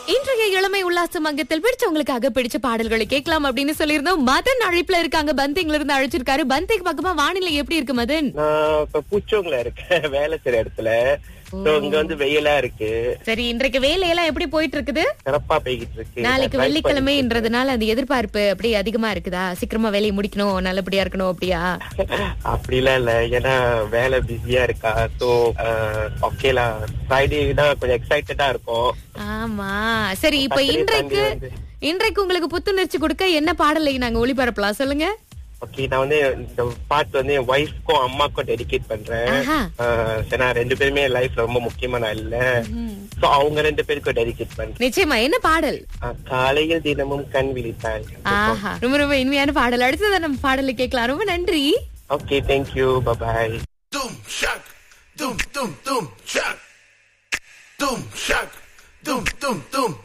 இன்றைய இளமை உல்லாச மங்கத்தில் பிடிச்சவங்களுக்காக பிடிச்ச பாடல்களை கேட்கலாம் அப்படின்னு சொல்லியிருந்தோம் மதன் அழைப்புல இருக்காங்க பந்திங்ல இருந்து அழைச்சிருக்காரு பந்திக்கு பக்கமா வானிலை எப்படி இருக்கு மதன் நான் இப்ப பூச்சோங்கல இருக்கேன் வேலை செய்யற இடத்துல So, இங்க வந்து வெயிலா இருக்கு சரி இன்றைக்கு வேலையெல்லாம் எப்படி போயிட்டு இருக்குது சிறப்பா பெய்கிட்டு இருக்கு நாளைக்கு நான் try வெள்ளிக்கிழமைன்றதுனால அந்த எதிர்பார்ப்பு அப்படியே அதிகமா இருக்குதா சீக்கிரமா வேலையை முடிக்கணும் நல்லபடியா இருக்கணும் அப்படியா பண்ணிட்டு- அப்படிலாம் இல்ல ஏன்னா வேலை பிஸியா இருக்கா சோ ஓகேலா ஃப்ரைடே தான் கொஞ்சம் எக்ஸைட்டடா இருக்கும் ஆமா சரி இப்ப Saturday, இன்றைக்கு Sunday வந்து- இன்றைக்கு உங்களுக்கு புத்துணர்ச்சி கொடுக்க என்ன பாடலை நாங்க ஒளிபரப்பலாம் சொல்லுங்க ஓகே நான் வந்து இந்த பாட்டு வந்து என் ஒய்ஃப்க்கும் அம்மாக்கும் டெடிகேட் பண்றேன் ஆஹா. ஆஹ் ஏன்னா ரெண்டு பேருமே லைஃப்ல ரொம்ப முக்கியமான இல்ல சோ அவங்க ரெண்டு பேருக்கும் டெடிகேட் பண்றேன் நிச்சயமா என்ன பாடல் ஆஹ் காலையில் தினமும் கண் விழித்தாள் ஆஹா ரொம்ப ரொம்ப இனிமையான பாடல் அடுத்ததான் நம்ம பாடலை கேட்கலாம் ரொம்ப நன்றி okay thank you bye bye Doom shock, doom doom doom shock, doom shock, doom doom doom